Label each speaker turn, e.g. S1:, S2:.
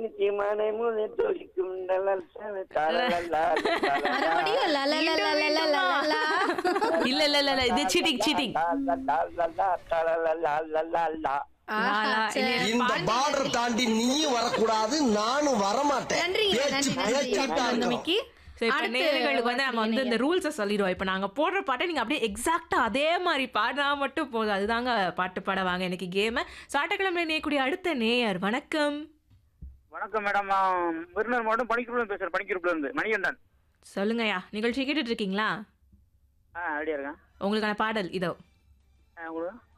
S1: நினைச்சு மனை முழு துடிக்கும் லலல் லலல் லலலா லலலா.
S2: மறுபடியும் லா, லா, லா, லா, லா, லா, லா, லா.
S3: இல்ல இல்ல இல்ல இல்ல இது சீட்டிங் சீட்டிங்
S1: லலலா லலலா லலலா.
S2: ஆஹா,
S3: லா,
S2: சரி.
S4: இந்த பார்டர் தாண்டி நீயும் வரக்கூடாது நானும் வரமாட்டேன்
S2: நன்றிங்க,
S4: பேச்சு
S2: நன்றி, நன்றி.
S4: பேச்சுக்கிட்டா இருக்கணும்.
S2: வந்தமைக்கு.
S3: சரி இப்ப
S2: அடுத்து
S3: நேயர்களுக்கு வந்து நம்ம வந்து இந்த
S2: நீங்க.
S3: ரூல்ஸை சொல்லிடுவோம் இப்போ நாங்க போடுற பாட்டை நீங்க அப்படியே எக்ஸாக்டா அதே மாதிரி பாடினா மட்டும் போதும் அதுதாங்க பாட்டு பாட வாங்க எனக்கு கேமு சாட்டக்கிழமை நேயக்கூடிய அடுத்த நேயர் வணக்கம்
S5: வணக்கம் மேடம் நான் விருந்தர் மாவட்டம் பணிக்குள்ள பேசுறேன் பணிக்குறுப்புல இருந்து மணிகண்டன்
S3: சொல்லுங்கய்யா நிகழ்ச்சி கேட்டுட்டு இருக்கீங்களா
S5: ஆ ரெடியா இருக்கேன்
S3: உங்களுக்கான பாடல் இதோ
S5: ஆ, உங்களுக்கு